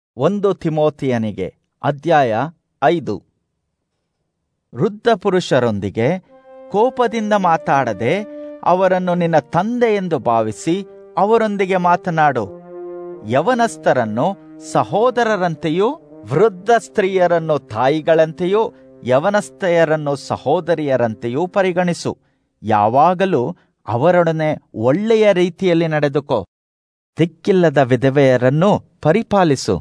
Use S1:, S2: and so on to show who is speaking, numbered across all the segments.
S1: ಒಂದು ತಿಮೋತಿಯನಿಗೆ ಅಧ್ಯಾಯ ಐದು ವೃದ್ಧ ಪುರುಷರೊಂದಿಗೆ ಕೋಪದಿಂದ ಮಾತಾಡದೆ ಅವರನ್ನು ನಿನ್ನ ತಂದೆ ಎಂದು ಭಾವಿಸಿ ಅವರೊಂದಿಗೆ ಮಾತನಾಡು ಯವನಸ್ಥರನ್ನು ಸಹೋದರರಂತೆಯೂ ವೃದ್ಧ ಸ್ತ್ರೀಯರನ್ನು ತಾಯಿಗಳಂತೆಯೂ ಯವನಸ್ಥೆಯರನ್ನು ಸಹೋದರಿಯರಂತೆಯೂ ಪರಿಗಣಿಸು ಯಾವಾಗಲೂ ಅವರೊಡನೆ ಒಳ್ಳೆಯ ರೀತಿಯಲ್ಲಿ ನಡೆದುಕೋ ದಿಕ್ಕಿಲ್ಲದ ವಿಧವೆಯರನ್ನು ಪರಿಪಾಲಿಸು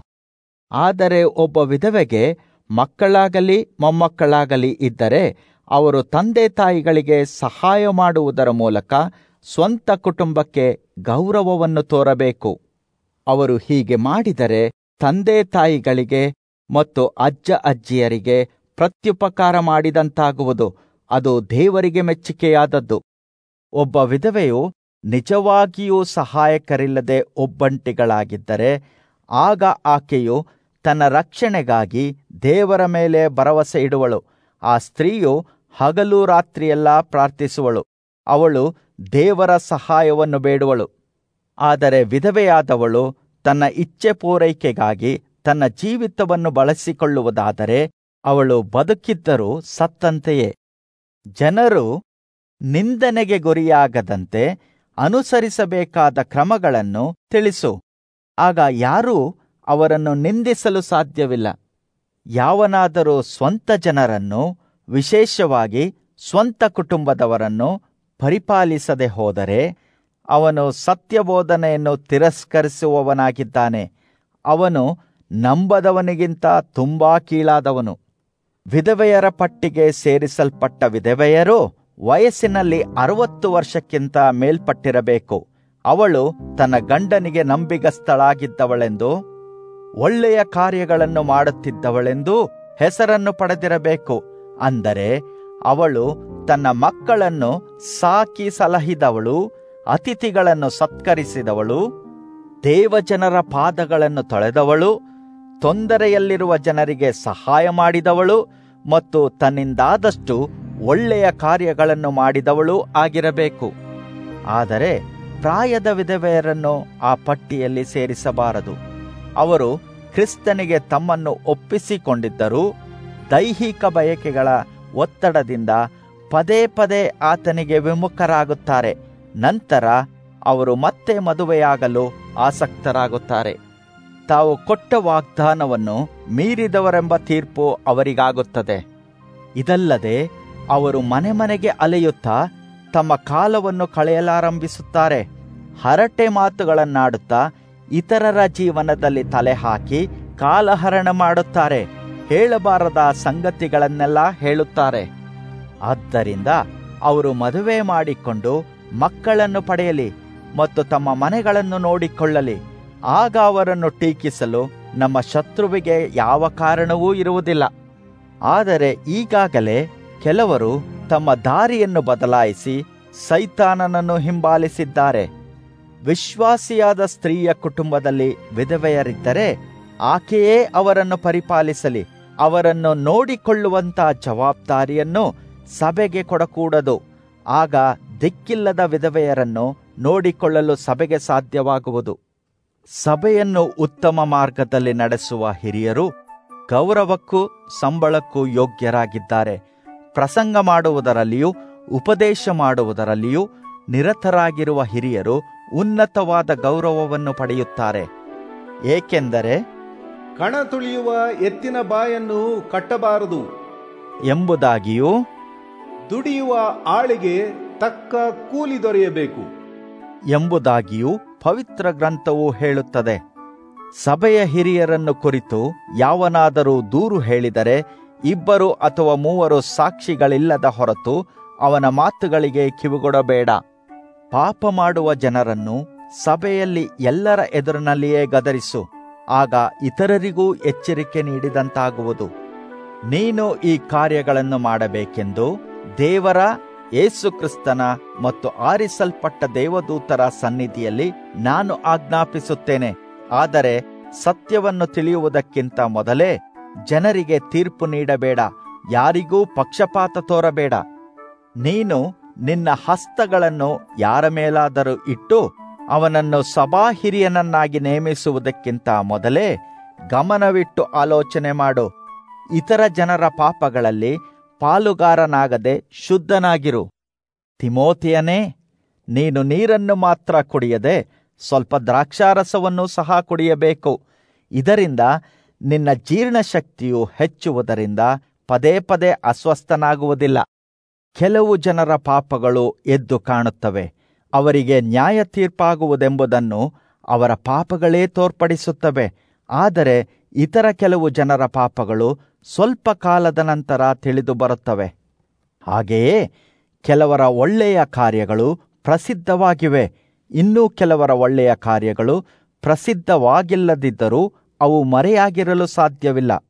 S1: ಆದರೆ ಒಬ್ಬ ವಿಧವೆಗೆ ಮಕ್ಕಳಾಗಲಿ ಮೊಮ್ಮಕ್ಕಳಾಗಲಿ ಇದ್ದರೆ ಅವರು ತಂದೆ ತಾಯಿಗಳಿಗೆ ಸಹಾಯ ಮಾಡುವುದರ ಮೂಲಕ ಸ್ವಂತ ಕುಟುಂಬಕ್ಕೆ ಗೌರವವನ್ನು ತೋರಬೇಕು ಅವರು ಹೀಗೆ ಮಾಡಿದರೆ ತಂದೆ ತಾಯಿಗಳಿಗೆ ಮತ್ತು ಅಜ್ಜ ಅಜ್ಜಿಯರಿಗೆ ಪ್ರತ್ಯುಪಕಾರ ಮಾಡಿದಂತಾಗುವುದು ಅದು ದೇವರಿಗೆ ಮೆಚ್ಚುಗೆಯಾದದ್ದು ಒಬ್ಬ ವಿಧವೆಯು ನಿಜವಾಗಿಯೂ ಸಹಾಯಕರಿಲ್ಲದೆ ಒಬ್ಬಂಟಿಗಳಾಗಿದ್ದರೆ ಆಗ ಆಕೆಯು ತನ್ನ ರಕ್ಷಣೆಗಾಗಿ ದೇವರ ಮೇಲೆ ಭರವಸೆ ಇಡುವಳು ಆ ಸ್ತ್ರೀಯು ಹಗಲು ರಾತ್ರಿಯೆಲ್ಲ ಪ್ರಾರ್ಥಿಸುವಳು ಅವಳು ದೇವರ ಸಹಾಯವನ್ನು ಬೇಡುವಳು ಆದರೆ ವಿಧವೆಯಾದವಳು ತನ್ನ ಇಚ್ಛೆ ಪೂರೈಕೆಗಾಗಿ ತನ್ನ ಜೀವಿತವನ್ನು ಬಳಸಿಕೊಳ್ಳುವುದಾದರೆ ಅವಳು ಬದುಕಿದ್ದರೂ ಸತ್ತಂತೆಯೇ ಜನರು ನಿಂದನೆಗೆ ಗುರಿಯಾಗದಂತೆ ಅನುಸರಿಸಬೇಕಾದ ಕ್ರಮಗಳನ್ನು ತಿಳಿಸು ಆಗ ಯಾರೂ ಅವರನ್ನು ನಿಂದಿಸಲು ಸಾಧ್ಯವಿಲ್ಲ ಯಾವನಾದರೂ ಸ್ವಂತ ಜನರನ್ನು ವಿಶೇಷವಾಗಿ ಸ್ವಂತ ಕುಟುಂಬದವರನ್ನು ಪರಿಪಾಲಿಸದೆ ಹೋದರೆ ಅವನು ಸತ್ಯಬೋಧನೆಯನ್ನು ತಿರಸ್ಕರಿಸುವವನಾಗಿದ್ದಾನೆ ಅವನು ನಂಬದವನಿಗಿಂತ ತುಂಬಾ ಕೀಳಾದವನು ವಿಧವೆಯರ ಪಟ್ಟಿಗೆ ಸೇರಿಸಲ್ಪಟ್ಟ ವಿಧವೆಯರು ವಯಸ್ಸಿನಲ್ಲಿ ಅರವತ್ತು ವರ್ಷಕ್ಕಿಂತ ಮೇಲ್ಪಟ್ಟಿರಬೇಕು ಅವಳು ತನ್ನ ಗಂಡನಿಗೆ ನಂಬಿಗಸ್ತಳಾಗಿದ್ದವಳೆಂದು ಒಳ್ಳೆಯ ಕಾರ್ಯಗಳನ್ನು ಮಾಡುತ್ತಿದ್ದವಳೆಂದು ಹೆಸರನ್ನು ಪಡೆದಿರಬೇಕು ಅಂದರೆ ಅವಳು ತನ್ನ ಮಕ್ಕಳನ್ನು ಸಾಕಿ ಸಲಹಿದವಳು ಅತಿಥಿಗಳನ್ನು ಸತ್ಕರಿಸಿದವಳು ದೇವಜನರ ಪಾದಗಳನ್ನು ತೊಳೆದವಳು ತೊಂದರೆಯಲ್ಲಿರುವ ಜನರಿಗೆ ಸಹಾಯ ಮಾಡಿದವಳು ಮತ್ತು ತನ್ನಿಂದಾದಷ್ಟು ಒಳ್ಳೆಯ ಕಾರ್ಯಗಳನ್ನು ಮಾಡಿದವಳು ಆಗಿರಬೇಕು ಆದರೆ ಪ್ರಾಯದ ವಿಧವೆಯರನ್ನು ಆ ಪಟ್ಟಿಯಲ್ಲಿ ಸೇರಿಸಬಾರದು ಅವರು ಕ್ರಿಸ್ತನಿಗೆ ತಮ್ಮನ್ನು ಒಪ್ಪಿಸಿಕೊಂಡಿದ್ದರೂ ದೈಹಿಕ ಬಯಕೆಗಳ ಒತ್ತಡದಿಂದ ಪದೇ ಪದೇ ಆತನಿಗೆ ವಿಮುಖರಾಗುತ್ತಾರೆ ನಂತರ ಅವರು ಮತ್ತೆ ಮದುವೆಯಾಗಲು ಆಸಕ್ತರಾಗುತ್ತಾರೆ ತಾವು ಕೊಟ್ಟ ವಾಗ್ದಾನವನ್ನು ಮೀರಿದವರೆಂಬ ತೀರ್ಪು ಅವರಿಗಾಗುತ್ತದೆ ಇದಲ್ಲದೆ ಅವರು ಮನೆ ಮನೆಗೆ ಅಲೆಯುತ್ತಾ ತಮ್ಮ ಕಾಲವನ್ನು ಕಳೆಯಲಾರಂಭಿಸುತ್ತಾರೆ ಹರಟೆ ಮಾತುಗಳನ್ನಾಡುತ್ತಾ ಇತರರ ಜೀವನದಲ್ಲಿ ತಲೆ ಹಾಕಿ ಕಾಲಹರಣ ಮಾಡುತ್ತಾರೆ ಹೇಳಬಾರದ ಸಂಗತಿಗಳನ್ನೆಲ್ಲ ಹೇಳುತ್ತಾರೆ ಆದ್ದರಿಂದ ಅವರು ಮದುವೆ ಮಾಡಿಕೊಂಡು ಮಕ್ಕಳನ್ನು ಪಡೆಯಲಿ ಮತ್ತು ತಮ್ಮ ಮನೆಗಳನ್ನು ನೋಡಿಕೊಳ್ಳಲಿ ಆಗ ಅವರನ್ನು ಟೀಕಿಸಲು ನಮ್ಮ ಶತ್ರುವಿಗೆ ಯಾವ ಕಾರಣವೂ ಇರುವುದಿಲ್ಲ ಆದರೆ ಈಗಾಗಲೇ ಕೆಲವರು ತಮ್ಮ ದಾರಿಯನ್ನು ಬದಲಾಯಿಸಿ ಸೈತಾನನನ್ನು ಹಿಂಬಾಲಿಸಿದ್ದಾರೆ ವಿಶ್ವಾಸಿಯಾದ ಸ್ತ್ರೀಯ ಕುಟುಂಬದಲ್ಲಿ ವಿಧವೆಯರಿದ್ದರೆ ಆಕೆಯೇ ಅವರನ್ನು ಪರಿಪಾಲಿಸಲಿ ಅವರನ್ನು ನೋಡಿಕೊಳ್ಳುವಂತ ಜವಾಬ್ದಾರಿಯನ್ನು ಸಭೆಗೆ ಕೊಡಕೂಡದು ಆಗ ದಿಕ್ಕಿಲ್ಲದ ವಿಧವೆಯರನ್ನು ನೋಡಿಕೊಳ್ಳಲು ಸಭೆಗೆ ಸಾಧ್ಯವಾಗುವುದು ಸಭೆಯನ್ನು ಉತ್ತಮ ಮಾರ್ಗದಲ್ಲಿ ನಡೆಸುವ ಹಿರಿಯರು ಗೌರವಕ್ಕೂ ಸಂಬಳಕ್ಕೂ ಯೋಗ್ಯರಾಗಿದ್ದಾರೆ ಪ್ರಸಂಗ ಮಾಡುವುದರಲ್ಲಿಯೂ ಉಪದೇಶ ಮಾಡುವುದರಲ್ಲಿಯೂ ನಿರತರಾಗಿರುವ ಹಿರಿಯರು ಉನ್ನತವಾದ ಗೌರವವನ್ನು ಪಡೆಯುತ್ತಾರೆ ಏಕೆಂದರೆ
S2: ಕಣ ತುಳಿಯುವ ಎತ್ತಿನ ಬಾಯನ್ನು ಕಟ್ಟಬಾರದು
S1: ಎಂಬುದಾಗಿಯೂ
S2: ದುಡಿಯುವ ಆಳಿಗೆ ತಕ್ಕ ಕೂಲಿ ದೊರೆಯಬೇಕು
S1: ಎಂಬುದಾಗಿಯೂ ಪವಿತ್ರ ಗ್ರಂಥವು ಹೇಳುತ್ತದೆ ಸಭೆಯ ಹಿರಿಯರನ್ನು ಕುರಿತು ಯಾವನಾದರೂ ದೂರು ಹೇಳಿದರೆ ಇಬ್ಬರು ಅಥವಾ ಮೂವರು ಸಾಕ್ಷಿಗಳಿಲ್ಲದ ಹೊರತು ಅವನ ಮಾತುಗಳಿಗೆ ಕಿವಿಗೊಡಬೇಡ ಪಾಪ ಮಾಡುವ ಜನರನ್ನು ಸಭೆಯಲ್ಲಿ ಎಲ್ಲರ ಎದುರಿನಲ್ಲಿಯೇ ಗದರಿಸು ಆಗ ಇತರರಿಗೂ ಎಚ್ಚರಿಕೆ ನೀಡಿದಂತಾಗುವುದು ನೀನು ಈ ಕಾರ್ಯಗಳನ್ನು ಮಾಡಬೇಕೆಂದು ದೇವರ ಯೇಸುಕ್ರಿಸ್ತನ ಮತ್ತು ಆರಿಸಲ್ಪಟ್ಟ ದೇವದೂತರ ಸನ್ನಿಧಿಯಲ್ಲಿ ನಾನು ಆಜ್ಞಾಪಿಸುತ್ತೇನೆ ಆದರೆ ಸತ್ಯವನ್ನು ತಿಳಿಯುವುದಕ್ಕಿಂತ ಮೊದಲೇ ಜನರಿಗೆ ತೀರ್ಪು ನೀಡಬೇಡ ಯಾರಿಗೂ ಪಕ್ಷಪಾತ ತೋರಬೇಡ ನೀನು ನಿನ್ನ ಹಸ್ತಗಳನ್ನು ಯಾರ ಮೇಲಾದರೂ ಇಟ್ಟು ಅವನನ್ನು ಸಭಾ ಹಿರಿಯನನ್ನಾಗಿ ನೇಮಿಸುವುದಕ್ಕಿಂತ ಮೊದಲೇ ಗಮನವಿಟ್ಟು ಆಲೋಚನೆ ಮಾಡು ಇತರ ಜನರ ಪಾಪಗಳಲ್ಲಿ ಪಾಲುಗಾರನಾಗದೆ ಶುದ್ಧನಾಗಿರು ತಿಮೋತಿಯನೇ ನೀನು ನೀರನ್ನು ಮಾತ್ರ ಕುಡಿಯದೆ ಸ್ವಲ್ಪ ದ್ರಾಕ್ಷಾರಸವನ್ನು ಸಹ ಕುಡಿಯಬೇಕು ಇದರಿಂದ ನಿನ್ನ ಜೀರ್ಣಶಕ್ತಿಯು ಹೆಚ್ಚುವುದರಿಂದ ಪದೇ ಪದೇ ಅಸ್ವಸ್ಥನಾಗುವುದಿಲ್ಲ ಕೆಲವು ಜನರ ಪಾಪಗಳು ಎದ್ದು ಕಾಣುತ್ತವೆ ಅವರಿಗೆ ನ್ಯಾಯ ತೀರ್ಪಾಗುವುದೆಂಬುದನ್ನು ಅವರ ಪಾಪಗಳೇ ತೋರ್ಪಡಿಸುತ್ತವೆ ಆದರೆ ಇತರ ಕೆಲವು ಜನರ ಪಾಪಗಳು ಸ್ವಲ್ಪ ಕಾಲದ ನಂತರ ತಿಳಿದು ಬರುತ್ತವೆ ಹಾಗೆಯೇ ಕೆಲವರ ಒಳ್ಳೆಯ ಕಾರ್ಯಗಳು ಪ್ರಸಿದ್ಧವಾಗಿವೆ ಇನ್ನೂ ಕೆಲವರ ಒಳ್ಳೆಯ ಕಾರ್ಯಗಳು ಪ್ರಸಿದ್ಧವಾಗಿಲ್ಲದಿದ್ದರೂ ಅವು ಮರೆಯಾಗಿರಲು ಸಾಧ್ಯವಿಲ್ಲ